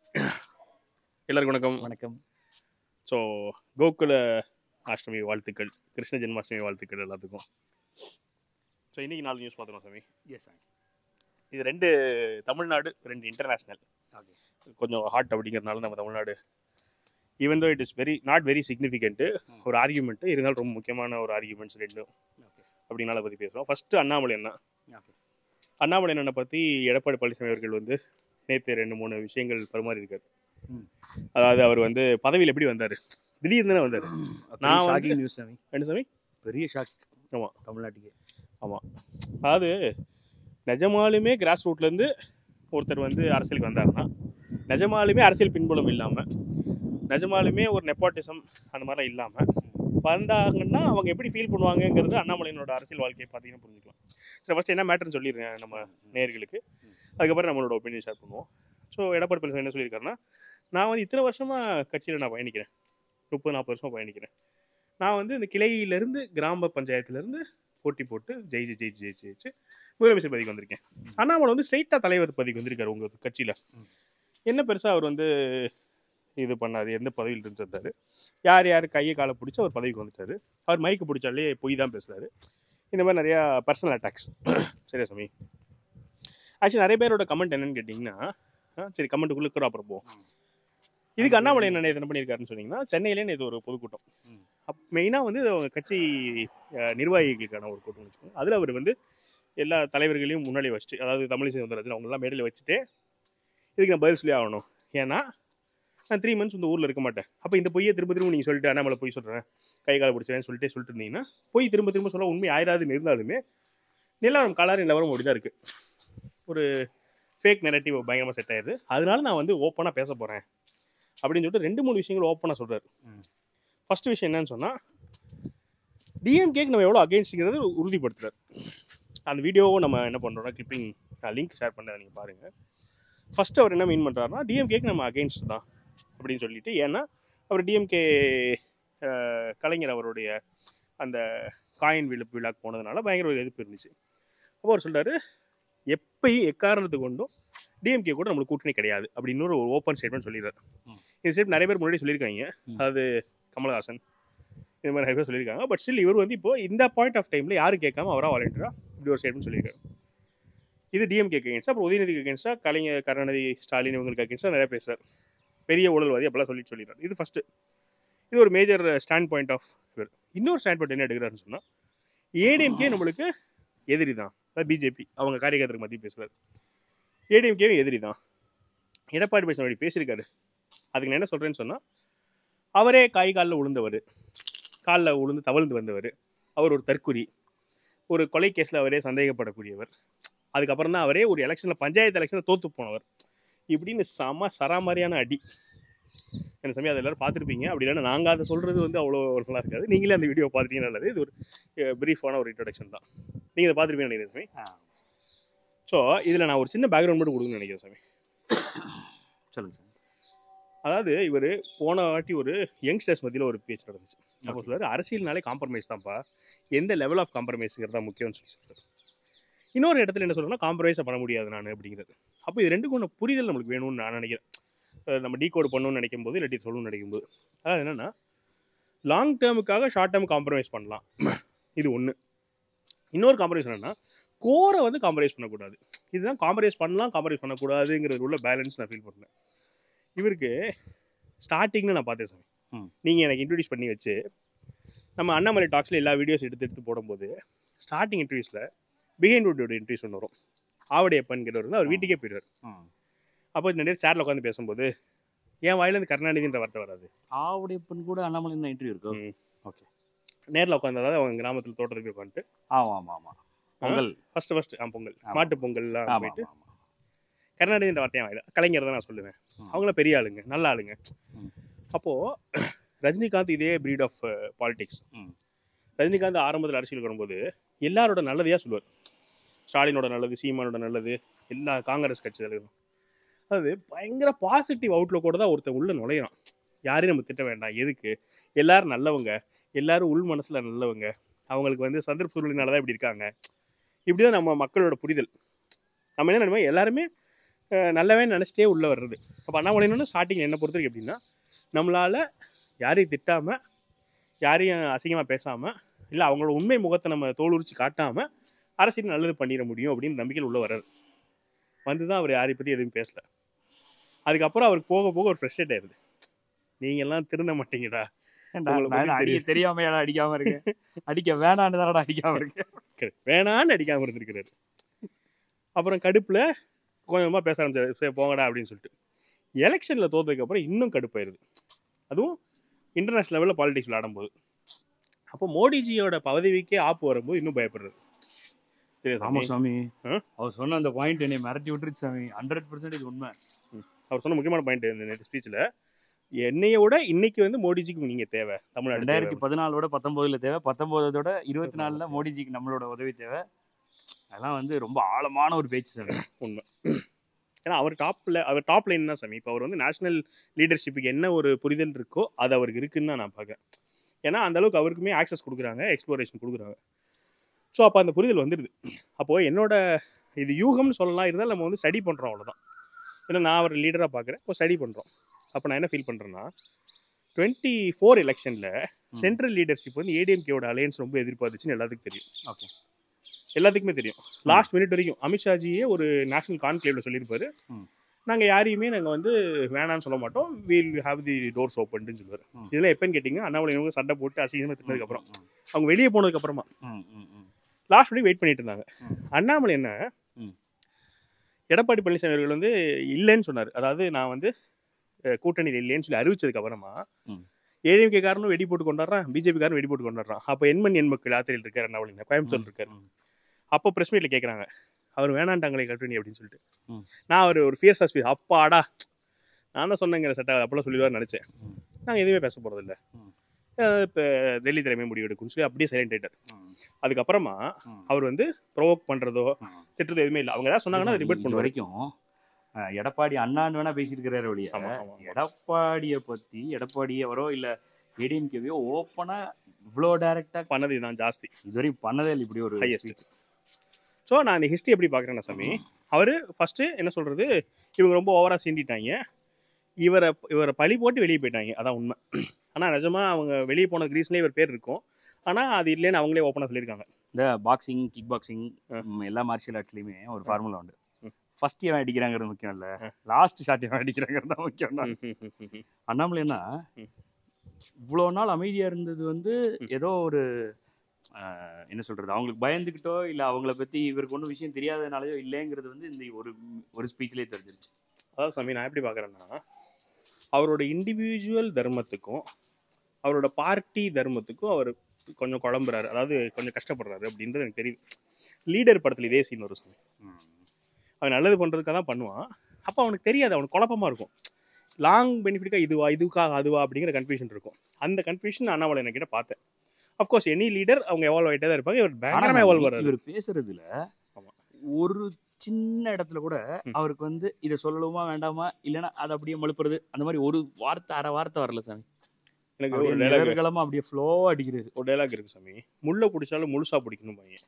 எல்லாருக்கும் வணக்கம் வணக்கம் ஸோ கோகுல அஷ்டமி வாழ்த்துக்கள் கிருஷ்ண ஜென்மாஷ்டமி வாழ்த்துக்கள் எல்லாத்துக்கும் ஸோ இன்னைக்கு நாலு நியூஸ் பார்த்துருவோம் சாமி எஸ் சார் இது ரெண்டு தமிழ்நாடு ரெண்டு இன்டர்நேஷ்னல் ஓகே கொஞ்சம் ஹாட் அப்படிங்கிறதுனால நம்ம Tamil Nadu even though it is very not very significant ஒரு ஆர்கியூமெண்ட்டு இருந்தாலும் ரொம்ப முக்கியமான ஒரு ஆர்கியூமெண்ட்ஸ் ரெண்டும் ஓகே அப்படின்னால பற்றி பேசுகிறோம் ஃபஸ்ட்டு அண்ணாமலை அண்ணா ஓகே அண்ணாமலை அண்ணனை பற்றி எடப்பாடி பழனிசாமி அவர்கள் வந்து நேற்று ரெண்டு மூணு விஷயங்கள் பரிமாறி இருக்காரு ம். அதாவது அவர் வந்து பதவியில் எப்படி வந்தார் திடீர்னு தானே வந்தார் நான் நான் வந்து- ஷாக்கிங் நியூஸ் சாமி என்ன சாமி பெரிய ஷாக் ஆமா. தமிழ்நாட்டுக்கு அதாவது நிஜமாலுமே கிராஸ் ரூட்லேருந்து ஒருத்தர் வந்து அரசியலுக்கு வந்தாருன்னா நிஜமாலுமே அரசியல் பின்புலம் இல்லாமல் நிஜமாலுமே ஒரு நெப்பாட்டிசம் அந்த மாதிரிலாம் இல்லாமல் வந்தாங்கன்னா அவங்க எப்படி ஃபீல் பண்ணுவாங்கங்கிறது அண்ணாமலையினோட அரசியல் வாழ்க்கையை பார்த்தீங்கன்னா புரிஞ்சுக்கலாம் சரி ஃபஸ்ட் என்ன மேட்டர்னு சொல்லிடுறேன் நம்ம நேயர்களுக்கு அதுக்கப்புறம் நம்மளோட ஒப்பீனியன் ஷேர் பண்ணுவோம் ஸோ எடப்பாடி பழனிசாமி என்ன சொல்லியிருக்காருன்னா நான் வந்து இத்தனை வருஷமாக கட்சியில் நான் பயணிக்கிறேன் முப்பது நாற்பது வருஷமாக பயணிக்கிறேன் நான் வந்து இந்த கிளையிலேருந்து கிராம பஞ்சாயத்துலேருந்து போட்டி போட்டு ஜெயிச்சு ஜெயிச்சு ஜெயிச்சு ஜெயிச்சு முதலமைச்சர் பதவிக்கு வந்திருக்கேன் அண்ணாமலை வந்து ஸ்ட்ரைட்டாக தலைவர் பதவிக்கு வந்திருக்காரு உங்கள் கட்சியில் என்ன பெருசாக அவர் வந்து இது பண்ணாரு எந்த பதவியில் இருந்திருந்தாரு யார் யார் கையை காலை பிடிச்சி அவர் பதவிக்கு வந்துட்டாரு அவர் மைக்கு பிடிச்சாலே பொய் தான் பேசுறாரு இந்த மாதிரி நிறையா பர்சனல் அட்டாக்ஸ் சரியா சாமி ஆக்சுவலி நிறைய பேரோட கமெண்ட் என்னன்னு கேட்டிங்கன்னா ஆ, சரி கமெண்ட்டுக்குள்ளே கூட அப்புறம் போவோம் இதுக்கு அண்ணாமலை என்ன நேத்து என்ன பண்ணியிருக்காருன்னு சொன்னீங்கன்னா சென்னையிலே இது ஒரு பொதுக்கூட்டம் ம். அப் மெயினாக வந்து இது அவங்க கட்சி அஹ், நிர்வாகிகளுக்கான ஒரு கூட்டம் வச்சுக்கோங்க அதில் அவர் வந்து எல்லா தலைவர்களையும் முன்னாடி வச்சுட்டு அதாவது தமிழிசை சவுந்தரராஜன் அவங்கெல்லாம் மேடையில் வச்சுட்டு இதுக்கு நான் பதில் சொல்லி ஆகணும் ஏன்னா நான் த்ரீ மந்த்ஸ் இந்த ஊரில் இருக்க மாட்டேன் அப்போ இந்த பொய்யை திரும்ப திரும்ப நீங்கள் சொல்லிட்டு அண்ணாமலை போய் சொல்கிறேன் கை காலை பிடிச்சேன்னு சொல்லிட்டே சொல்லிட்டு இருந்தீங்கன்னா போய் திரும்ப திரும்ப சொல்ல உண்மை ஆயிராதுன்னு இருந்தாலுமே நிலவரம் கலாரி நிலவரம் அப்படி தான் இருக்குது ஒரு ஃபேக் நெரட்டிவ் பயங்கரமாக செட் ஆயிடுது அதனால நான் வந்து ஓப்பனாக பேச போகிறேன் அப்படின்னு சொல்லிட்டு ரெண்டு மூணு விஷயங்கள் ஓப்பனாக சொல்கிறார் ம். ஃபர்ஸ்ட் விஷயம் என்னன்னு சொன்னால் டிஎம்கேக்கு நம்ம எவ்வளோ அகேன்ஸ்ட்ங்கிறது உறுதிப்படுத்துறாரு அந்த வீடியோவை நம்ம என்ன பண்ணுறோம்னா கிளிப்பிங் நான் லிங்க் ஷேர் பண்ண நீங்கள் பாருங்கள் ஃபர்ஸ்ட் அவர் என்ன மீன் பண்ணுறாருனா டிஎம்கேக்கு நம்ம அகேன்ஸ்ட் தான் அப்படின்னு சொல்லிட்டு ஏன்னா அவர் டிஎம்கே கலைஞர் அவருடைய அந்த காயின் விழுப்பு விழாக்கு போனதுனால பயங்கர ஒரு எதிர்ப்பு இருந்துச்சு அப்போ அவர் சொல்றாரு எப்பயும் எக்காரணத்து கொண்டும் டிஎம்கே கூட நம்மளுக்கு கூட்டணி கிடையாது அப்படின்னு ஒரு ஓப்பன் ஸ்டேட்மெண்ட் சொல்லிடுறாரு ம். இந்த ஸ்டேட் நிறைய பேர் முன்னாடி சொல்லியிருக்காங்க ம். அதாவது கமலஹாசன் இந்த மாதிரி நிறைய பேர் சொல்லியிருக்காங்க பட் ஸ்டில் இவர் வந்து இப்போ இந்த பாயிண்ட் ஆஃப் டைமில் யாரும் கேட்காம அவராக வாலண்டியராக இப்படி ஒரு ஸ்டேட்மெண்ட் சொல்லியிருக்காரு இது டிஎம்கே அகேன்ஸ்டாக அப்புறம் உதயநிதிக்கு அகேன்ஸ்டாக கலைஞர் கருணாநிதி ஸ்டாலின் இவங்களுக்கு அகேன்ஸ்டாக நிறைய பேசுறாரு பெரிய ஊழல்வாதி அப்பெல்லாம் சொல்லிட்டு சொல்லிடுறாரு இது ஃபஸ்ட்டு இது ஒரு மேஜர் ஸ்டாண்ட் பாயிண்ட் ஆஃப் இவர் இன்னொரு ஸ்டாண்ட் பாயிண்ட் என்ன எடுக்கிறாருன்னு சொன்னால் ஏடிஎம்கே நம்மளுக்கு எதிரி தான் பிஜேபி அவங்க காரியகர்த்தருக்கு மத்திய பேசுகிறார் ஏடிஎம்கே எதிரி தான் எடப்பாடி பழனிசாமி பேசியிருக்காரு அதுக்கு நான் என்ன சொல்கிறேன்னு சொன்னால் அவரே காய் காலில் விழுந்தவர் காலில் விழுந்து தவழ்ந்து வந்தவர் அவர் ஒரு தற்குறி ஒரு கொலை கேஸில் அவரே சந்தேகப்படக்கூடியவர் அதுக்கப்புறம் தான் அவரே ஒரு எலெக்ஷனில் பஞ்சாயத்து எலெக்ஷனில் தோற்று போனவர் இப்படின்னு செம சராமாரியான அடி என்ன சமயம் அதை எல்லாரும் பார்த்துருப்பீங்க அப்படி இல்லைன்னா நாங்கள் அதை சொல்கிறது வந்து அவ்வளோ நல்லா இருக்காது நீங்களே அந்த வீடியோ பார்த்துட்டீங்கன்னா நல்லது இது ஒரு ப்ரீஃபான ஒரு இன்ட்ரடக்ஷன் தான் நீங்கள் இதை பார்த்துருப்பீங்கன்னு நினைக்கிறேன் சாமி ஆ ஸோ இதில் நான் ஒரு சின்ன பேக்ரவுண்ட் மட்டும் கொடுக்கணும்னு நினைக்கிறேன் சாமி சொல்லுங்க சார் அதாவது இவர் போன வாட்டி ஒரு யங்ஸ்டர்ஸ் மத்தியில் ஒரு பேச்சு நடந்துச்சு அப்போ சொல்றாரு அரசியல்னாலே காம்ப்ரமைஸ் தான்ப்பா எந்த லெவல் ஆஃப் காம்ப்ரமைஸுங்கிறது தான் முக்கியம்னு சொல்லி சொல்றாரு இன்னொரு இடத்துல என்ன சொல்றேன்னா காம்ப்ரமைஸை பண்ண முடியாது நான் அப்படிங்கிறது அப்போ இது ரெண்டுக்கும் ஒன்று புரிதல் நம்மளுக்கு வேணும்னு நான் நினைக்கிறேன் அஹ் நம்ம டீகோட் பண்ணணும்னு நினைக்கும் போது இல்லாட்டி சொல்லணும்னு நினைக்கும் போது அதாவது என்னன்னா லாங் டேர்முக்காக ஷார்ட் டேர்ம் காம்ப்ரமைஸ் பண்ணலாம் இது ஒன்று இன்னொரு காம்ப்ரமைஸ் என்னன்னா கோரை வந்து காம்ப்ரமைஸ் பண்ணக்கூடாது இதுதான் காம்ப்ரமைஸ் பண்ணலாம் காம்ப்ரமைஸ் பண்ணக்கூடாதுங்கிறது உள்ள பேலன்ஸ் நான் ஃபீல் பண்ணேன் இவருக்கு ஸ்டார்டிங்னு நான் பார்த்தேன் சாமி ம். நீங்கள் எனக்கு இன்ட்ரடியூஸ் பண்ணி வச்சு நம்ம அண்ணாமலை டாக்ஸில் எல்லா வீடியோஸ் எடுத்து எடுத்து போடும்போது ஸ்டார்டிங் இன்டர்வியூஸில் பிஹைண்ட் வுட்டோட இன்டர்வியூஸ் ஒன்று வரும் ஆவடையப்பன்கிறவர் வந்து அவர் வீட்டுக்கே போயிடுவார் ம் அப்போ நிறைய சேர்ல உட்காந்து பேசும்போது என் வாயிலேருந்து கருணாநிதின்ற வார்த்தை வராது ஆவுடையப்பன் கூட அண்ணாமலை இன்டர்வியூ இருக்கு ம். ஓகே நேரில் உட்காந்து அதாவது அவங்க கிராமத்தில் தோட்டத்துக்கு உட்காந்துட்டு ஆமாம் ஆமாம் ஆமாம் பொங்கல் ஃபர்ஸ்ட் ஃபர்ஸ்ட் ஆ பொங்கல் ஆமா. மாட்டு பொங்கல்லாம் ஆமாம் போயிட்டு ஆமாம் கருணாநிதின்ற வார்த்தையும் வாயில கலைஞர் தான் நான் சொல்லுவேன் ம். அவங்களாம் பெரிய ஆளுங்க நல்ல ஆளுங்க ம். அப்போது ரஜினிகாந்த் இதே breed ஆஃப் பாலிடிக்ஸ் ம். ரஜினிகாந்த் ஆரம்பத்தில் அரசியலுக்கு வரும்போது எல்லாரோட நல்லதையா சொல்லுவார் ஸ்டாலினோட நல்லது சீமானோட நல்லது எல்லா காங்கிரஸ் கட்சி தலைவரும் அதாவது பயங்கர பாசிட்டிவ் அவுட்லுக்கோட தான் ஒருத்தன் உள்ள நுழையிறான் யாரையும் நம்ம திட்ட வேண்டாம் எதுக்கு எல்லாரும் நல்லவங்க எல்லாரும் உள் மனசுல நல்லவங்க அவங்களுக்கு வந்து சந்தர்ப்ப சூழ்நிலைனால தான் இப்படி இருக்காங்க இப்படிதான் நம்ம மக்களோட புரிதல் நம்ம என்ன நினைப்போம் எல்லாருமே அஹ், நல்லவன் நினச்சிட்டே உள்ளே வர்றது அப்போ அண்ணாமலைன்னு ஸ்டார்டிங் என்ன பொறுத்த வரைக்கும் எப்படின்னா நம்மளால் யாரையும் திட்டாமல் யாரையும் அசிங்கமாக பேசாமல் இல்லை அவங்களோட உண்மை முகத்தை நம்ம தோலுரிச்சு காட்டாமல் அரசியல் நல்லது பண்ணிட முடியும் அப்படின்னு நம்பிக்கையில் உள்ள வர்றாரு வந்து தான் அவர் யாரை பற்றி எதுவும் பேசல அதுக்கப்புறம் அவருக்கு போக போக ஒரு ஃப்ரெஷ்ஷேட் ஆயிருது நீங்க எல்லாம் திருந்த மாட்டீங்கடா ஏன்டா, உங்களை நான் பத்தி அடிக்க தெரியாம ஏன்டா அடிக்காம இருக்கேன் அடிக்க வேணான்னு தானடா அடிக்காம இருக்கேன் வேணான்னு அடிக்காம இருந்திருக்கிறாரு அப்புறம் கடுப்புல கொஞ்சமாக பேச ஆரம்பிச்சாரு சரி போங்கடா அப்படின்னு சொல்லிட்டு எலெக்ஷனில் தோத்ததுக்கு அப்புறம் இன்னும் கடுப்பாயிருது அதுவும் இன்டர்நேஷனல் லெவலில் பாலிடிக்ஸ் விளையாடும்போது அப்போ மோடிஜியோட பதவிக்கே ஆப்பு வரும்போது இன்னும் பயப்படுறது சரி ஆமா சாமி சாமி ஆ? அவர் சொன்ன அந்த பாயிண்ட் என்னை மிரட்டி விட்டுருச்சு சாமி ஹண்ட்ரட் பர்சன்டேஜ் உண்மை அவர் சொன்ன முக்கியமான பாயிண்ட் இந்த நேற்று ஸ்பீச்சில் என்னைய விட இன்னைக்கு வந்து மோடிஜிக்கு நீங்கள் தேவை தமிழ்நாடு தேவை. ரெண்டாயிரத்தி பதினாலோட பத்தொன்பதுல தேவை பத்தொன்பதோட இருபத்தி நாலுல மோடிஜிக்கு நம்மளோட உதவி தேவை அதெல்லாம் வந்து ரொம்ப ஆழமான ஒரு பேச்சு சாமி உண்மை ஏன்னா அவர் டாப்ல அவர் டாப் லைன் தான் சாமி இப்போ அவர் வந்து நேஷனல் லீடர்ஷிப்புக்கு என்ன ஒரு புரிதல் இருக்கோ அது அவருக்கு இருக்குன்னு தான் நான் பார்க்குறேன் ஏன்னா அந்த அளவுக்கு அவருக்குமே ஆக்சஸ் கொடுக்குறாங்க எக்ஸ்ப்ளோரேஷன் கொடுக்குறாங்க ஸோ அப்போ அந்த புரிதல் வந்துடுது அப்போது என்னோட இது யூகம்னு சொல்லலாம் இருந்தாலும் நம்ம வந்து ஸ்டடி பண்ணுறோம் அவ்வளோதான் ஏன்னா நான் அவர் லீடராக பார்க்குறேன் இப்போ ஸ்டடி பண்ணுறோம் அப்போ நான் என்ன ஃபீல் பண்ணுறேன்னா டுவெண்ட்டி ஃபோர் எலெக்ஷனில் சென்ட்ரல் லீடர்ஷிப் வந்து ஏடிஎம்கேவோட அலையன்ஸ் ரொம்ப எதிர்பார்த்துச்சுன்னு எல்லாத்துக்கும் தெரியும் ஓகே எல்லாத்துக்குமே தெரியும் லாஸ்ட் மினிட் வரைக்கும் அமித்ஷாஜியே ஒரு நேஷனல் கான்க்ளேவ்ல சொல்லியிருப்பாரு ம். நாங்க யாரையுமே நாங்க வந்து வேணாம்னு சொல்ல மாட்டோம் we'll have the doors open சொல்லுவாரு ம். இதெல்லாம் எப்பன்னு கேட்டீங்க அண்ணாமலை இவங்க சண்டை போட்டு அசிங்கமா திட்டதுக்கு அப்புறம் ம், அவங்க வெளியே போனதுக்கு அப்புறமா ம், ம், ம். லாஸ்ட் வரைக்கும் வெயிட் பண்ணிட்டு இருந்தாங்க ம். அண்ணாமலை என்ன ம். எடப்பாடி பழனிசாமி அவர்கள் வந்து இல்லைன்னு சொன்னார் அதாவது நான் வந்து அஹ், கூட்டணியில் இல்லைன்னு சொல்லி அறிவிச்சதுக்கு அப்புறமா ம். ஏடிஎம்கே காரனும் வெடி போட்டு கொண்டாடுறான் பிஜேபி காரனும் வெடி போட்டு கொண்டாடுறான் அப்போ எண்மண் எண் மக்கள் யாத்திரையில் இருக்காரு அண்ணாமலை கோயம்புத்தூர் இருக்காரு ம். அப்போ ப்ரெஸ் மீட்டில் கேட்குறாங்க அவர் வேணான்ட்டாங்களே கட்டுனி அப்படின்னு சொல்லிட்டு ம். நான் அவர் ஒரு ஃபியர்ஸ் ஸ்பீச் அப்பாடா நான் தான் சொன்னேங்கிற செட் அப்பெல்லாம் சொல்லிடுவார் நினச்சேன் ம். நாங்கள் எதுவுமே பேச போகிறதில்ல ம். இப்போ டெல்லி தலைமை முடிவெடுக்குன்னு சொல்லி அப்படியே சைலண்ட் ஆயிட்டார் ம், அதுக்கப்புறமா ம். அவர் வந்து ப்ரோவோக் பண்ணுறதோ ம். திட்டுறதோ எதுவுமே இல்லை அவங்க ஏதாவது சொன்னாங்கன்னா அதை ரிப்பீட் இது பண்ணுவார் வரைக்கும் அஹ், எடப்பாடி அண்ணான்னு வேணா பேசியிருக்கிறாரு ஒழிய ஆமா, ஆமா, ஆமா. எடப்பாடிய பத்தி எடப்பாடியவரோ இல்ல ஏடிஎம்கேவையோ ஓப்பனா இவ்வளோ டைரக்டா பண்ணது இதுதான் ஜாஸ்தி இதுவரைக்கும் பண்ணதே இல்லை இப்படி ஒரு Highest. speech. ஸோ நான் இந்த ஹிஸ்ட்ரி எப்படி பார்க்குறேன்னா சாமி அவர் ஃபஸ்ட்டு என்ன சொல்கிறது இவங்க ரொம்ப ஓவராக சீண்டிட்டாங்க இவரை இவரை பழி போட்டு வெளியே போயிட்டாங்க அதான் உண்மை ஆனால் நிஜமாக அவங்க வெளியே போனதுக்கு ரீசன்லேயே இவர் பேர் இருக்கும் ஆனால் அது இல்லைன்னு அவங்களே ஓப்பனாக சொல்லியிருக்காங்க இந்த பாக்ஸிங் கிக் பாக்ஸிங் ஆ. எல்லா மார்ஷியல் ஆர்ட்ஸ்லயுமே ஒரு ஃபார்முலா உண்டு ம். ஃபர்ஸ்ட் எவன் அடிக்கிறாங்கிறது முக்கியம் இல்ல லாஸ்ட் ஷாட் எவன் அடிக்கிறாங்கிறது தான் முக்கியம் தான் ம், ம், ம், ம். அண்ணாமலைன்னா ம். இவ்வளோ நாள் அமைதியா இருந்தது வந்து ஏதோ ஒரு ஆஹ், என்ன சொல்றது அவங்களுக்கு பயந்துக்கிட்டோ இல்ல அவங்கள பத்தி இவருக்கு ஒன்றும் விஷயம் தெரியாதனாலயோ இல்லைங்கிறது வந்து இந்த ஒரு ஒரு ஸ்பீச்லேயே தெரிஞ்சிருச்சு அதாவது சாமி நான் எப்படி பார்க்குறேன்னா அவரோட இண்டிவிஜுவல் தர்மத்துக்கும் அவரோட பார்ட்டி தர்மத்துக்கும் அவர் கொஞ்சம் குழம்புறாரு அதாவது கொஞ்சம் கஷ்டப்படுறாரு அப்படின்றது எனக்கு தெரியும் லீடர் படத்தில் இதே சீன் வரும் சாமி ம். அவன் நல்லது பண்ணுறதுக்காக தான் பண்ணுவான் அப்போ அவனுக்கு தெரியாது அவனுக்கு குழப்பமா இருக்கும் லாங் பெனிஃபிட்டுக்காக இதுவா இதுக்காக அதுவா அப்படிங்கிற கன்ஃபியூஷன் இருக்கும் அந்த கன்ஃபியூஷன் அண்ணாமலை என்கிட்ட பார்த்தேன் அஃப்கோர்ஸ் எனி லீடர் அவங்க எவால்வ் ஆகிட்டே தான் இருப்பாங்க இவர் ஆனா பயங்கரமாக எவால்வ் வர்றாரு இவர் பேசுறதுல ஆமா. ஒரு சின்ன இடத்துல கூட ம். அவருக்கு வந்து இதை சொல்லலுமா வேண்டாமா இல்லைன்னா அதை அப்படியே மழுப்புறது அந்த மாதிரி ஒரு வார்த்தை அரை வார்த்தை வரல சாமி எனக்கு அப்படியே ஒரு டைலாக் நிழல்களமா அப்படியே ஃப்ளோ அடிக்கிறாரு ஒரு டைலாக் இருக்கு சாமி முள்ளை பிடிச்சாலும் முழுசா பிடிக்கணும் பையன்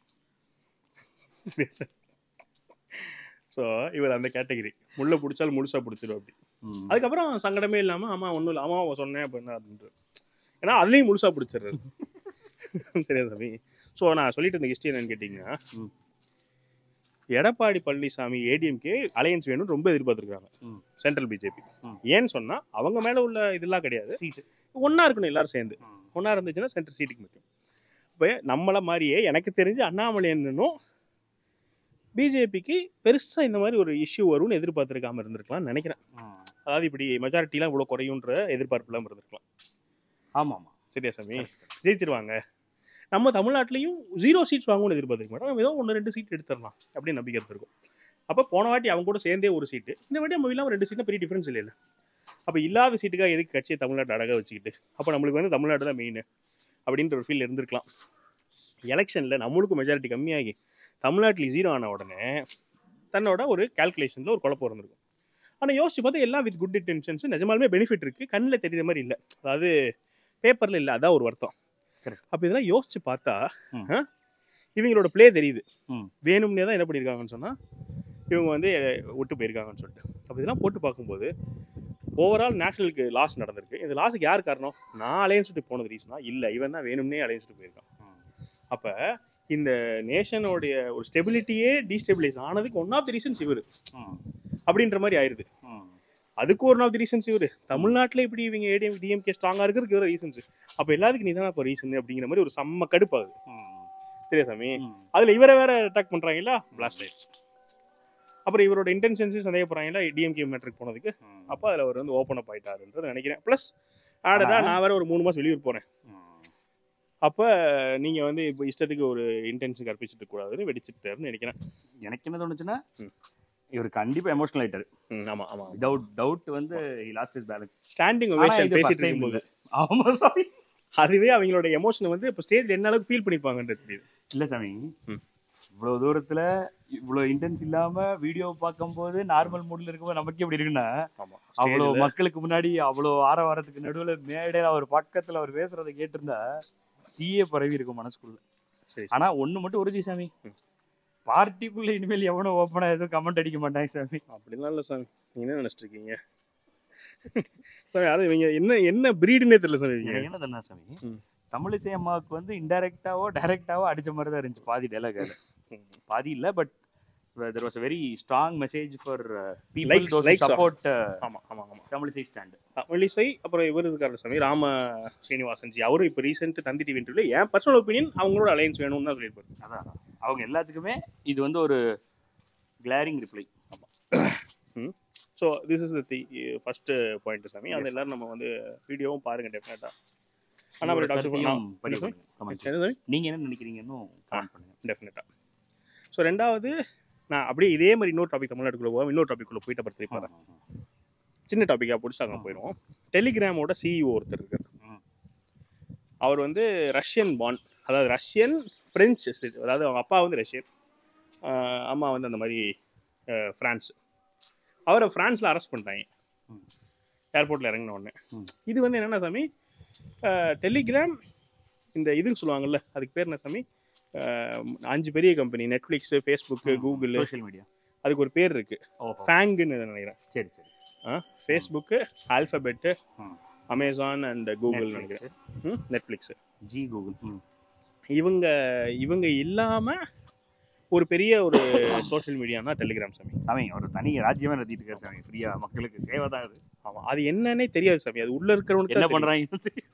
ஸோ இவர் அந்த கேட்டகரி முள்ளை பிடிச்சாலும் முழுசா பிடிச்சிடும் அப்படி ம். அதுக்கப்புறம் சங்கடமே இல்லாம ஆமா ஒன்றும் இல்லை ஆமா அவன் சொன்னேன் அப்படின்னா அப்படின்ட்டு ஏன்னா அதுலேயும் முழுசா பிடிச்சிடுறது சரியா சாமி ஸோ நான் சொல்லிட்டு இருந்த ஹிஸ்ட்ரி என்னன்னு கேட்டிங்கன்னா ம். எடப்பாடி பழனிசாமி ஏடிஎம்கே அலையன்ஸ் வேணும்னு ரொம்ப எதிர்பார்த்துருக்காங்க ம். சென்ட்ரல் பிஜேபி ம். ஏன்னு சொன்னா அவங்க மேல உள்ள இதெல்லாம் கிடையாது சீட்டு ஒண்ணா இருக்கணும் எல்லாரும் சேர்ந்து ம். ஒன்றா இருந்துச்சுன்னா சென்டர் சீட்டுக்கு நிற்கும் இப்போ நம்மள மாதிரியே எனக்கு தெரிஞ்சு அண்ணாமலை என்னன்னும் பிஜேபிக்கு பெருசாக இந்த மாதிரி ஒரு இஷ்யூ வரும்னு எதிர்பார்த்துருக்காம இருந்திருக்கலாம்னு நினைக்கிறேன் ம். அதாவது இப்படி மெஜாரிட்டிலாம் இவ்வளோ குறையுன்ற எதிர்பார்ப்புலாம் இருந்திருக்கலாம் ஆமா ஆமா சரியா சாமி ஜெயிச்சிருவாங்க நம்ம தமிழ்நாட்டிலையும் ஜீரோ சீட்ஸ் வாங்கும்னு எதிர்பார்த்துருக்க மாட்டோம் நம்ம ஏதோ ஒன்று ரெண்டு சீட் எடுத்துடலாம் அப்படின்னு நம்பிக்கை இருந்திருக்கும் அப்போ போன வாட்டி அவங்க கூட சேர்ந்தே ஒரு சீட்டு இந்த வாட்டி நம்ம இல்லாமல் ரெண்டு சீட்டு பெரிய டிஃப்ரென்ஸ் இல்லை அப்போ இல்லாத சீட்டுக்காக எதுக்கு கட்சியை தமிழ்நாட்டு அழகாக வச்சுக்கிட்டு அப்போ நம்மளுக்கு வந்து தமிழ்நாடு தான் மெயின் அப்படின்ற ஒரு ஃபீல் இருந்திருக்கலாம் எலெக்ஷனில் நம்மளுக்கும் மெஜாரிட்டி கம்மியாகி தமிழ்நாட்டில் ஜீரோ ஆன உடனே தன்னோட ஒரு கால்குலேஷனில் ஒரு குழப்பம் இருந்திருக்கும் ஆனால் யோசிச்சு பார்த்தா எல்லாம் வித் குட் இன்டென்ஷன்ஸ் நிஜமாலுமே பெனிஃபிட் இருக்குது கண்ணில் தெரியுற மாதிரி இல்லை அதாவது பேப்பரில் இல்லை அதான் ஒரு வருத்தம் Correct. அப்போ இதெல்லாம் யோசிச்சு பார்த்தா ம். ஆ, இவங்களோட ப்ளே தெரியுது ம். வேணும்னே தான் என்ன பண்ணியிருக்காங்கன்னு சொன்னால் இவங்க வந்து விட்டு போயிருக்காங்கன்னு சொல்லிட்டு அப்போ இதெல்லாம் போட்டு பார்க்கும்போது ஓவரால் நேஷனலுக்கு லாஸ் நடந்திருக்கு இந்த லாஸுக்கு யார் காரணம் நான் அலையன்ஸ் விட்டு போனது ரீசனா இல்லை இவன் தான் வேணும்னே அலையன்ஸ் விட்டு போயிருக்கான் அப்போ இந்த நேஷனோடைய ஒரு ஸ்டெபிலிட்டியே டீஸ்டெபிலைஸ் ஆனதுக்கு ஒன் ஆஃப் தி ரீசன்ஸ் இவர் அப்படின்ற மாதிரி ஆயிருது அதுக்கு ஒன் ஆஃப் தி ரீசன்ஸ் இவர் தமிழ்நாட்டில் இப்படி இவங்க ஏடிஎம் டிஎம்கே ஸ்ட்ராங்காக இருக்கிறதுக்கு இவர ரீசன்ஸ் அப்போ எல்லாத்துக்கும் நீ தானே இப்போ ரீசன் அப்படிங்கிற மாதிரி ஒரு செம்ம கடுப்பாகுது சரியா சாமி அதில் இவரை வேற அட்டாக் பண்ணுறாங்களா பிளாஸ்ட் ஆயிடுச்சு அப்புறம் இவரோட இன்டென்ஷன்ஸையும் சந்தேகப்படுறாங்களா டிஎம்கே மேட்ருக்கு போனதுக்கு அப்போ அதில் அவர் வந்து ஓப்பன் அப் ஆயிட்டாருன்றது நினைக்கிறேன் ப்ளஸ் ஆடடா நான் வேற ஒரு மூணு மாதம் வெளியூர் போகிறேன் அப்போ நீங்கள் வந்து இப்போ இஷ்டத்துக்கு ஒரு இன்டென்ஷன் கற்பிச்சுட்டு கூடாதுன்னு வெடிச்சுட்டாருன்னு நினைக்கிறேன் எனக்கு என்ன தோணுச்சுன்னா ம். இவர் கண்டிப்பா எமோஷனல் ஆயிட்டாரு ம், ஆமா ஆமா விதவுட் டவுட் வந்து லாஸ்ட் இஸ் பேலன்ஸ் ஸ்டாண்டிங் ஆனா ஒவேஷன் இது first பேசிட்டு time இருக்கும்போது ஆமா சாமி அதுவே அவங்களோட எமோஷன் வந்து இப்போ ஸ்டேஜ்ல என்ன அளவுக்கு ஃபீல் பண்ணிருப்பாங்கன்றது தெரியுது இல்ல சாமி ம். இவ்வளவு தூரத்துல இவ்வளவு இன்டென்ஸ் இல்லாம வீடியோ பார்க்கும்போது நார்மல் மூட்ல இருக்கும்போது நமக்கு எப்படி இருக்குன்னா ஆமா அவ்வளவு மக்களுக்கு முன்னாடி அவ்வளவு ஆரவாரத்துக்கு நடுவுல மேடையில அவர் பக்கத்துல அவர் பேசுறதை கேட்டிருந்தா தீயே பரவி இருக்கும் மனசுக்குள்ள சரி ஆனா ஒண்ணு மட்டும் உறுதி சாமி பார்ட்டிக்குள்ள இனிமேல் எவனும் ஓப்பனா எதுவும் கமெண்ட் அடிக்க மாட்டாங்க சாமி அப்படிலாம் இல்லை சாமி நீங்க என்ன நினைச்சிட்டு இருக்கீங்க சாமி அது இவங்க என்ன என்ன பிரீடுன்னே தெரியல சாமி இவங்க எனக்கு என்ன தெரியுமா சாமி ம். தமிழிசை அம்மாவுக்கு வந்து இன்டைரக்டாவோ டைரக்டாவோ அடிச்ச மாதிரி தான் இருந்துச்சு பாதி டைலாக் ம். பாதி இல்ல but there was very strong message for Likes- people likes of- support ஆமா ஆமா ஆமா தமிழிசை ஸ்டாண்ட் தமிழிசை அப்புறம் இவர் இருக்காரு சாமி ராம ஸ்ரீனிவாசன் ஜி அவரும் இப்போ ரீசெண்ட் தந்தி டிவி இன்டர்வியூல என் பர்சனல் ஒப்பீனியன் அவங்களோட அலையன்ஸ் வேணும்னு தான் சொல்லியிருப்பாரு அதான் அவங்க எல்லாத்துக்குமே இது வந்து ஒரு clearing reply so this is the first point சாமி அது எல்லாரும் நம்ம வந்து வீடியோவும் பாருங்க டெஃபினட்டா ஆனால் அப்புறம் டாக்டர் கமெண்ட் நீங்க என்ன நினைக்கிறீங்கன்னு கமெண்ட் பண்ணுங்க டெஃபினட்டா ஸோ ரெண்டாவது நான் அப்படியே இதே மாதிரி இன்னொரு டாபிக் தமிழ்நாட்டுக்குள்ள போவோம் இன்னொரு டாபிக்குள்ள போயிட்டு அப்புறம் திருப்பி வரேன் சின்ன டாப்பிக்காக பிடிச்சி அங்கே போயிடுவோம் டெலிகிராமோட சிஇஓ ஒருத்தர் இருக்கார் ம். அவர் வந்து ரஷ்யன் பான் அதாவது ரஷ்யன் ஃப்ரெஞ்சு அதாவது அவங்க அப்பா வந்து ரஷ்யன் ஆஹ் அம்மா வந்து அந்த மாதிரி ஆஹ் ஃப்ரான்ஸ் அவரை ஃப்ரான்ஸில் அரெஸ்ட் பண்ணிட்டாங்க ம். ஏர்போர்ட்டில் இறங்கின உடனே ம். இது வந்து என்னென்ன சாமி டெலிகிராம் இந்த இதுன்னு சொல்லுவாங்கல்ல அதுக்கு பேர் என்ன சாமி ஆஹ் அஞ்சு பெரிய company Netflix Facebook Google social media அதுக்கு ஒரு பேர் இருக்குது ஓஹோ ஃபேங்குன்னு நினைக்கிறேன் சரி சரி ஃபேஸ்புக்கு ஆல்ஃபபெட்டு ம். அமேசான் அண்ட் கூகுள் நினைக்கிறேன் Netflix, நெட்ஃப்ளிக்ஸ் ஜி கூகுள் ம் இவங்க இவங்க இல்லாம ஒரு பெரிய ஒரு சோஷியல் மீடியானா டெலிகிராம் சாமி சாமி ஒரு தனி ராஜ்யமே நடத்திட்டு இருக்காரு சாமி ஃப்ரீயா மக்களுக்கு சேவை தான் அது ஆமா அது என்னன்னே தெரியாது சாமி அது உள்ள இருக்கிறவனுக்கு என்ன தான் தெரியும். பண்றாங்க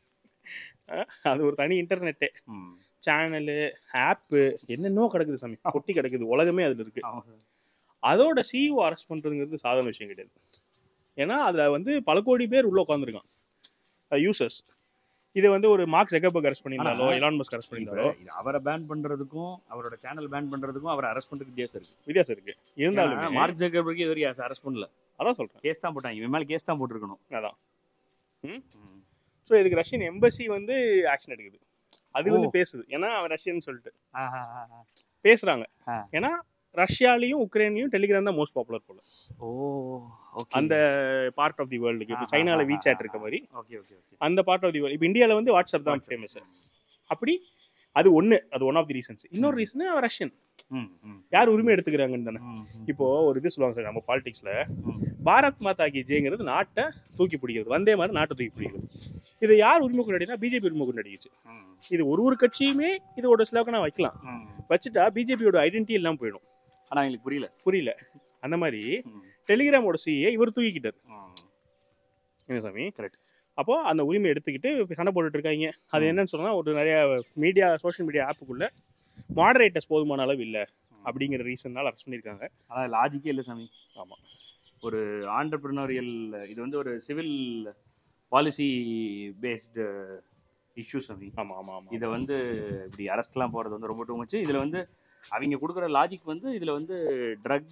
அஹ், அது ஒரு தனி இன்டர்நெட்டு ம். சேனலு ஆப்பு என்னென்னோ கிடக்குது சாமி கொட்டி கிடக்குது உலகமே அதுல இருக்கு ஆமா. அதோட சிஇஓ அரெஸ்ட் பண்றதுங்கிறது சாதாரண விஷயம் கிடையாது ஏன்னா அதுல வந்து பல கோடி பேர் உள்ள உட்காந்துருக்கான் யூசர்ஸ் இதை வந்து ஒரு மார்க் ஜெகபர்க் அரெஸ்ட் பண்ணியிருந்தாலோ ஆனா, எலான் மஸ்க் அரெஸ்ட் இப்ப பண்ணியிருந்தாலோ இது அவரை பேன் பண்றதுக்கும் அவரோட சேனல் பேன் பண்றதுக்கும் அவரை அரெஸ்ட் பண்றதுக்கு வித்தியாசம் இருக்கு வித்தியாசம் இருக்கு இருந்தாலுமே ஏன்னா, மார்க் ஜக்கர்பர்க் இது வரைக்கும் அரெஸ்ட் பண்ணல அதான் சொல்றேன் கேஸ் தான் போட்டாங்க இவன் மேல கேஸ் தான் போட்டிருக்கணும் அதான் ம். ஸோ இதுக்கு ரஷ்யன் எம்பசி வந்து ஆக்ஷன் எடுக்குது அது வந்து ஓ. பேசுது ஏன்னா அவன் ரஷ்யன் சொல்லிட்டு ஆஹா, ஆஹா. பேசுறாங்க ஆ. ஏன்னா ரஷ்யாலையும் உக்ரைன்லையும் டெலிகிராம் தான் மோஸ்ட் பாப்புலர் போல ஓ ஓகே அந்த பார்ட் ஆஃப் தி வேர்ல்டுக்கு இப்போ ஆ, சைனால ஆ, வீசாட் ஆ, இருக்க மாதிரி ஓகே ஓகே ஓகே அந்த பார்ட் ஆஃப் தி வேர்ல்டு இப்போ இந்தியாவில் வந்து வாட்ஸ்அப் தான் ஃபேமஸ் அப்படி அது ஒன்று அது ஒன் ஆஃப் தி ரீசன்ஸ் இன்னொரு ரீசன் அவன் ரஷ்யன் ம், ம். யார் உரிமை எடுத்துக்கிறாங்கன்னு தானே ம், ம். இப்போ ஒரு இது சொல்லுவாங்க சார் நம்ம பாலிடிக்ஸ்ல ம். பாரத் மாதா கி ஜெயங்கிறது நாட்டை தூக்கி பிடிக்கிறது வந்தே மாதிரி நாட்டை தூக்கி பிடிக்கிறது இது யார் உரிமை கொண்டாடினா பிஜேபி உரிமை கொண்டாடிச்சு ம், இது ஒரு ஒரு கட்சியுமே இதோட ஸ்லோகனா வைக்கலாம் ம். வச்சுட்டா பிஜேபியோட ஐடென்டிட்டி எல்லாம் போயிடும் ஆனா எங்களுக்கு புரியல புரியல அந்த மாதிரி ம், டெலிகிராமோட சிஏ இவர் தூக்கிக்கிட்டார் ம். என்ன சாமி Correct. அப்போ அந்த உரிமை எடுத்துக்கிட்டு இப்ப சண்டை போட்டுட்டு இருக்காங்க அது என்னன்னு சொன்னா ஒரு நிறைய மீடியா சோஷியல் மீடியா ஆப்புக்குள்ள மாடரேட்டர்ஸ் போதுமான அளவு இல்லை அப்படிங்கிற ரீசன்னால அரெஸ்ட் பண்ணியிருக்காங்க ஆனா லாஜிக்கே இல்லை சாமி ஆமா ஒரு ஆண்டர்பிரினோரியல் இது வந்து ஒரு சிவில் பாலிசி பேஸ்டு இஷ்யூ சாமி ஆமா ஆமா ஆமா இதை வந்து இப்படி அரெஸ்ட்லாம் போகிறது வந்து ரொம்ப டூ மச்சு இதில் வந்து அவங்க கொடுக்குற லாஜிக் வந்து இதில் வந்து ட்ரக்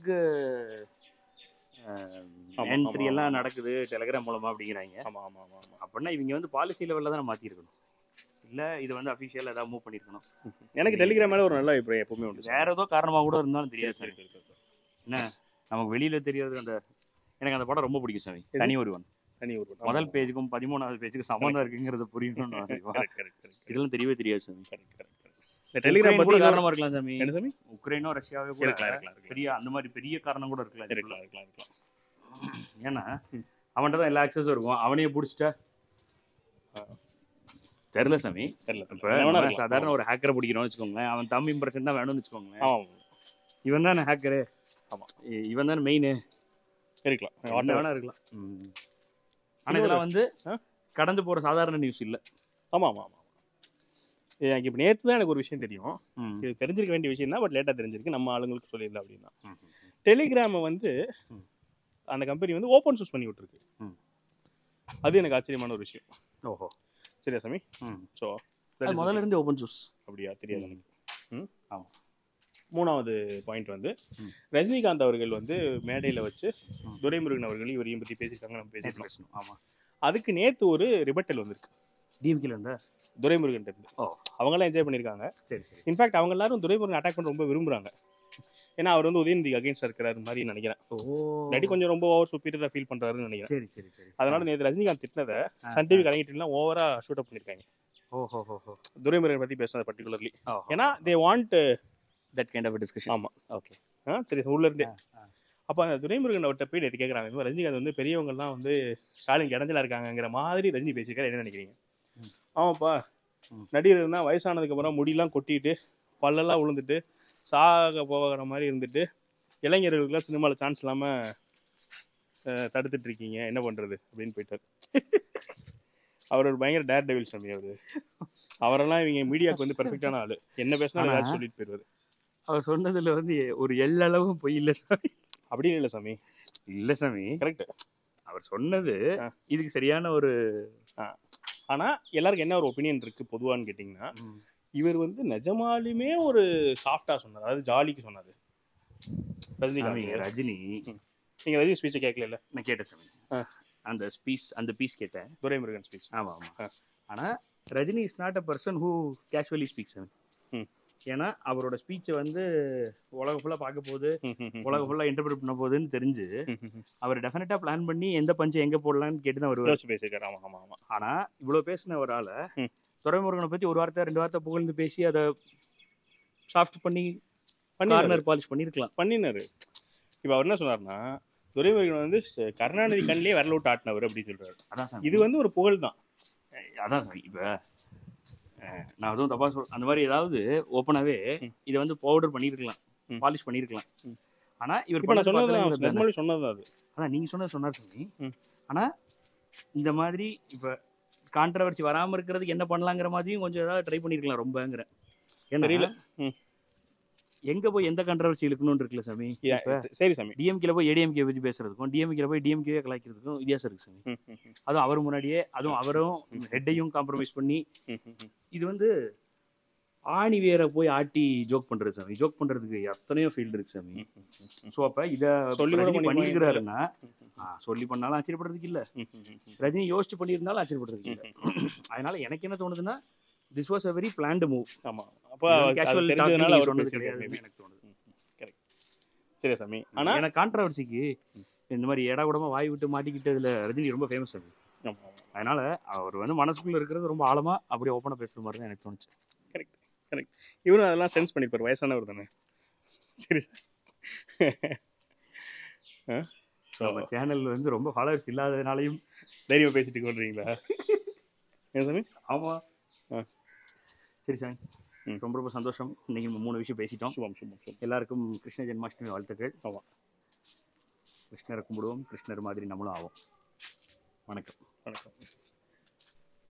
ஆமா, என்ட்ரி ஆமா, எல்லாம் ஆமா. நடக்குது டெலிகிராம் மூலமாக அப்படிங்கிறாங்க ஆமா ஆமா ஆமா ஆமா அப்படின்னா இவங்க வந்து பாலிசி லெவலில் தான் மாற்றிருக்கணும் இல்லை இது வந்து அஃபிஷியலாக ஏதாவது மூவ் பண்ணியிருக்கணும் எனக்கு டெலிகிராம் மேல ஒரு நல்ல அபிப்பிராயம் எப்பவுமே உண்டு வேற ஏதோ காரணமாக கூட இருந்தாலும் தெரியாது சாமி சரி, சரி, சரி. என்ன நமக்கு வெளியில் தெரியாது அந்த எனக்கு அந்த படம் ரொம்ப பிடிக்கும் சாமி தனி ஒருவன் தனி ஒரு முதல் பேஜுக்கும் பதிமூணாவது பேஜுக்கும் சம்மந்தம் இருக்குங்கிறது புரியணும் கரெக்ட் கரெக்ட் கரெக்ட் இதெல்லாம் தெரியவே தெரியாது சாமி கரெக்ட் கரெக்ட் இந்த டெலிகிராம் உக்ரைன் பத்தி கூட காரணமா இருக்கலாம் சாமி என்ன சாமி உக்ரைனோ ரஷ்யாவே கூட இருக்கலாம் இருக்கலாம் இருக்கலாம் பெரிய அந்த மாதிரி பெரிய காரணம் கூட இருக்கலாம் இதுக்குள்ள. இருக்கலாம் இருக்கலாம் இருக்கலாம் ஏன்னா அவன்கிட்ட தான் எல்லா ஆக்சஸும் இருக்கும் அவனையே பிடிச்சிட்டா தெரியல சாமி தெரியல இப்ப என்ன வேணா நம்ம இருக்கலாம். சாதாரண ஒரு ஹேக்கரை பிடிக்கிறோம்னு வச்சுக்கோங்களேன் அவன் தம் இம்ப்ரெஷன் தான் வேணும்னு வச்சுக்கோங்களேன் ஆமா இவன் தானே ஹேக்கரு ஆமா. இ- இவன் தானே மெயின் இருக்கலாம் என்ன வேணா இருக்கலாம் ஆனா இதெல்லாம் வந்து ஆ? கடந்து போற சாதாரண நியூஸ் இல்ல ஆமா ஆமா ஆமா எனக்கு இப்போ நேற்று தான் எனக்கு ஒரு விஷயம் தெரியும் இது தெரிஞ்சிருக்க வேண்டிய விஷயம் தான் பட் லேட்டாக தெரிஞ்சிருக்கு நம்ம ஆளுங்களுக்கு சொல்லிடல அப்படின்னா டெலிகிராமை வந்து ம். அந்த கம்பெனி வந்து ஓப்பன் சோர்ஸ் பண்ணி விட்டுருக்கு ம். அது எனக்கு ஆச்சரியமான ஒரு விஷயம் ஓஹோ சரியா சாமி ஸோ அது முதல்ல இருந்து ஓப்பன் சோர்ஸ் அப்படியா தெரியாது எனக்கு ம் ஆமா. மூணாவது பாயிண்ட் வந்து ம். ரஜினிகாந்த் அவர்கள் வந்து மேடையில் வச்சு ம். துரைமுருகன் அவர்கள் இவரையும் பற்றி பேசியிருக்காங்க நம்ம பேசியிருக்கோம் பேசணும் ஆமா அதுக்கு நேற்று ஒரு ரிபட்டல் வந்திருக்கு டிஎம்கில இருந்தா துரைமுருகன் இருந்து ஓ அவங்களாம் என்ஜாய் பண்ணியிருக்காங்க சரி சரி இன்ஃபேக்ட் அவங்க எல்லாரும் துரைமுருகன் அட்டாக் பண்ண ரொம்ப விரும்புறாங்க ஏன்னா அவர் வந்து உதயநிதி அகேன்ஸ்ட் இருக்கிறாரு மாதிரி நினைக்கிறேன் ஓ இல்லாட்டி கொஞ்சம் ரொம்ப ஓவர் சுப்பீரியரா ஃபீல் பண்றாருன்னு நினைக்கிறேன் சரி சரி சரி அதனால நேற்று ரஜினிகாந்த் திட்டினதை ஆ, சன் டிவி கலைஞர்லாம் ஓவரா ஷூட் அப் பண்ணிருக்காங்க ஓஹோ ஹோ ஹோ துரைமுருகன் பத்தி பேசுனது பர்டிகுலர்லி ஓ ஏன்னா they want that kind of discussion ஆமா ஓகே சரி உள்ள இருந்தே அப்போ அந்த துரைமுருகன் அவர்கிட்ட போய் நேற்று கேட்குறாங்க இந்த மாதிரி ரஜினிகாந்த் வந்து பெரியவங்கலாம் வந்து ஸ்டாலின் இடஞ்சலா இருக்காங்கங்கிற மாதிரி ரஜினி பேசியிருக்காரு என்ன நினைக்கிறீங்க ம். ஆமாப்பா ம். நடிகர் தான் வயசானதுக்கு அப்புறம் முடியெல்லாம் கொட்டிட்டு பல்லெல்லாம் விழுந்துட்டு சாக போகிற மாதிரி இருந்துட்டு இளைஞர்களுக்குலாம் சினிமாவில் சான்ஸ் இல்லாமல் தடுத்துட்டு இருக்கீங்க என்ன பண்ணுறது அப்படின்னு போயிட்டார் அவர் ஒரு பயங்கர டேர் டெவில் சாமி அவர் அவரெல்லாம் இவங்க மீடியாவுக்கு வந்து பெர்ஃபெக்டான ஆளு என்ன பேசினாலும் ஆனா- ஏதாச்சும் சொல்லிட்டு போயிடுவாரு அவர் சொன்னதுல வந்து ஒரு எல்லளவும் பொய் இல்ல சாமி அப்படின்னு இல்லை சாமி இல்ல சாமி கரெக்ட் அவர் சொன்னது ஆ. இதுக்கு சரியான ஒரு ஆனா எல்லாருக்கும் என்ன ஒரு ஒப்பீனியன் இருக்கு பொதுவான்னு கேட்டிங்கன்னா இவர் வந்து நிஜமாலுமே ஒரு சாஃப்டா சொன்னார் அதாவது ஜாலிக்கு சொன்னாரு சாமி, ரஜினிகாந்த் ரஜினி நீங்க ரஜினி ஸ்பீச்சை கேட்கல நான் கேட்டேன் சாமி ஆ. அந்த ஸ்பீச் அந்த பீஸ் கேட்டேன் துரைமுருகன் ஸ்பீச் ஆமா ஆமா ஆ. ஆனா Rajini is not a person who casually speaks சாமி ம். ஏன்னா அவரோட ஸ்பீச்சை வந்து உலகம் ஃபுல்லா பார்க்க போகுது உலகம் ஃபுல்லா இன்டர்பிரட் பண்ண போகுதுன்னு தெரிஞ்சு அவர் டெஃபினட்டா பிளான் பண்ணி எந்த பஞ்சை எங்க போடலாம்னு கேட்டு தான் வருவார் யோசிச்சு பேசியிருக்காரு ஆமா ஆமா ஆமா ஆனா இவ்வளவு பேசின ஒரு ஆளை ம். துரைமுருகனை பத்தி ஒரு வார்த்தை ரெண்டு வார்த்தை புகழ்ந்து பேசி அதை சாஃப்ட் பண்ணி பண்ணினாரு கார்னர் பாலிஷ் பண்ணிருக்கலாம் பண்ணினாரு இப்போ அவர் என்ன சொன்னார்னா துரைமுருகன் வந்து ச- கருணாநிதி கண்ணிலே விரல விட்டு ஆட்டினவர் அப்படின்னு சொல்றாரு அதான் சாமி. இது வந்து ஒரு புகழ் தான் அதான் சாமி இப்ப அஹ், நான் அதுவும் தப்பா சொல் அந்த மாதிரி ஏதாவது ஓப்பனாவே ம். இதை வந்து பவுடர் பண்ணிருக்கலாம் ம். பாலிஷ் பண்ணிருக்கலாம் ம். ஆனா இவர் இப்போ நான் பண்ணது சொன்னது பார்த்தா தானே. நிஜமாலே சொன்னது அது அதான் நீங்க சொன்னது சொன்னார் சாமி ம். ஆனா இந்த மாதிரி இப்ப கான்ட்ரவர்சி வராம இருக்கிறதுக்கு என்ன பண்ணலாங்கிற மாதிரியும் கொஞ்சம் ஏதாவது ட்ரை பண்ணிருக்கலாம் ரொம்பங்கிற தெரியல. ஏன்னா ம். எங்க போய் எந்த கான்ட்ரவர்சி இழுக்கணும்னு இருக்குல்ல சாமி Yeah, இப்ப சரி சாமி டிஎம்கேல போய் ஏடிஎம்கே பத்தி பேசுறதுக்கும் டிஎம்கேல போய் டிஎம்கே கலாய்க்கிறதுக்கும் வித்தியாசம் இருக்கு சாமி ம், ம், ம், அதுவும் அவர் முன்னாடியே அதுவும் அவரும் ஹெட்டையும் காம்ப்ரமைஸ் பண்ணி ம், ம், ம். இது வந்து ஆணி வேற போய் ஆட்டி ஜோக் பண்றது சாமி ஜோக் பண்றதுக்கு எத்தனையோ ஃபீல்டு இருக்கு சாமி ம், ம், ம். ஸோ அப்ப இத சொல்லி கூட ரஜினி பண்ணி பண்ணியிருக்கிறாருன்னா ஆ, சொல்லி பண்ணாலும் ஆச்சரியப்படுறதுக்கு இல்ல ம், ம், ம், ம். ரஜினி யோசிச்சு பண்ணியிருந்தாலும் ஆச்சரியப்படுறதுக்கு இல்ல அதனால எனக்கு என்ன தோணுதுன்னா this was a very planned move ஆமா அப்போ கேஷுவல் தெரிஞ்சதுனால அவர் சொன்னது பேசியிருக்காரு கிடையாதுன்னு maybe. எனக்கு தோணுது கரெக்ட் சரி சாமி ஆனா ஆனா கான்ட்ரவர்சிக்கு இந்த மாதிரி எடா கூடமா வாய் விட்டு மாட்டிக்கிட்டதுல ரஜினி ரொம்ப ஃபேமஸ் அது ஆமா, ஆமா. அதனால அவர் வந்து மனசுக்குள்ள இருக்கிறது ரொம்ப ஆழமா அப்படியே ஓப்பனா பேசுற மாதிரி தான் எனக்கு தோணுச்சு கரெக்ட் கரெக்ட் இவரும் அதெல்லாம் சென்ஸ் பண்ணிப்பார் வயசானவர் தானே சரி சார் நம்ம சேனல் வந்து ரொம்ப ஃபாலோவர்ஸ் இல்லாததுனாலையும் தைரியமா பேசிட்டு கொள்றீங்களா ஏன் சாமி ஆமா ஆ. சரி சாமி ம். ரொம்ப ரொம்ப சந்தோஷம் இன்னைக்கு நம்ம மூணு விஷயம் பேசிட்டோம் சுபம் சுபம் சுபம் எல்லாருக்கும் கிருஷ்ண ஜென்மாஷ்டமி வாழ்த்துக்கள் ஆமா. கிருஷ்ணரை கும்பிடுவோம் கிருஷ்ணர் மாதிரி நம்மளும் ஆவோம் வணக்கம் வணக்கம்